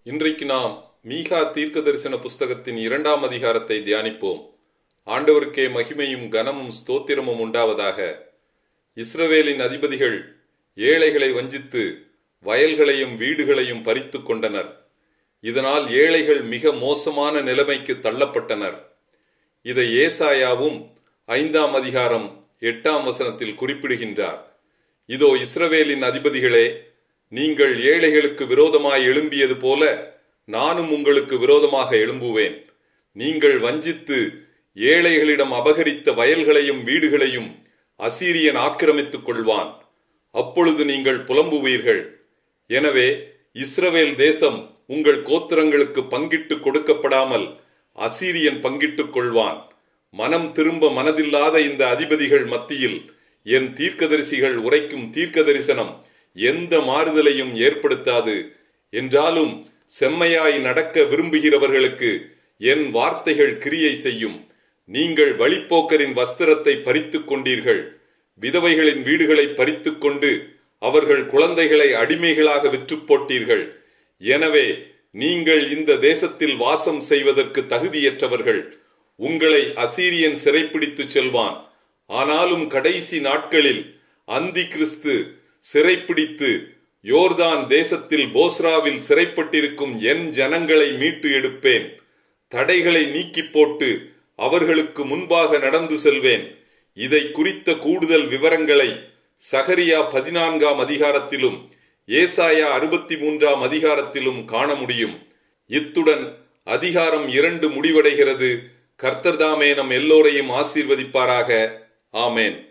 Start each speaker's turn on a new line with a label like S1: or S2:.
S1: இன்றைக்கு நாம் மீகா தீர்க்க தரிசன புஸ்தகத்தின் இரண்டாம் அதிகாரத்தை தியானிப்போம் ஆண்டவருக்கே மகிமையும் கனமும் ஸ்தோத்திரமும் உண்டாவதாக இஸ்ரவேலின் அதிபதிகள் ஏழைகளை வஞ்சித்து வயல்களையும் வீடுகளையும் பறித்து கொண்டனர் இதனால் ஏழைகள் மிக மோசமான நிலைமைக்கு தள்ளப்பட்டனர் இதை ஏசாயாவும் ஐந்தாம் அதிகாரம் எட்டாம் வசனத்தில் குறிப்பிடுகின்றார் இதோ இஸ்ரவேலின் அதிபதிகளே நீங்கள் ஏழைகளுக்கு விரோதமாய் எழும்பியது போல நானும் உங்களுக்கு விரோதமாக எழும்புவேன் நீங்கள் வஞ்சித்து ஏழைகளிடம் அபகரித்த வயல்களையும் வீடுகளையும் அசீரியன் ஆக்கிரமித்துக் கொள்வான் அப்பொழுது நீங்கள் புலம்புவீர்கள் எனவே இஸ்ரவேல் தேசம் உங்கள் கோத்திரங்களுக்கு பங்கிட்டு கொடுக்கப்படாமல் அசீரியன் பங்கிட்டுக் கொள்வான் மனம் திரும்ப மனதில்லாத இந்த அதிபதிகள் மத்தியில் என் தீர்க்கதரிசிகள் உரைக்கும் தீர்க்க தரிசனம் எந்த மாறுதலையும் ஏற்படுத்தாது என்றாலும் செம்மையாய் நடக்க விரும்புகிறவர்களுக்கு என் வார்த்தைகள் கிரியை செய்யும் நீங்கள் வழிப்போக்கரின் வஸ்திரத்தை பறித்துக் கொண்டீர்கள் விதவைகளின் வீடுகளை பறித்துக் கொண்டு அவர்கள் குழந்தைகளை அடிமைகளாக விற்று போட்டீர்கள் எனவே நீங்கள் இந்த தேசத்தில் வாசம் செய்வதற்கு தகுதியற்றவர்கள் உங்களை அசீரியன் சிறைப்பிடித்து செல்வான் ஆனாலும் கடைசி நாட்களில் அந்தி கிறிஸ்து சிறைப்பிடித்து யோர்தான் தேசத்தில் போஸ்ராவில் சிறைப்பட்டிருக்கும் என் ஜனங்களை மீட்டு எடுப்பேன் தடைகளை நீக்கி போட்டு அவர்களுக்கு முன்பாக நடந்து செல்வேன் இதை குறித்த கூடுதல் விவரங்களை சகரியா பதினான்காம் அதிகாரத்திலும் ஏசாயா அறுபத்தி மூன்றாம் அதிகாரத்திலும் காண முடியும் இத்துடன் அதிகாரம் இரண்டு முடிவடைகிறது கர்த்தர்தாமே நம் எல்லோரையும் ஆசீர்வதிப்பாராக ஆமேன்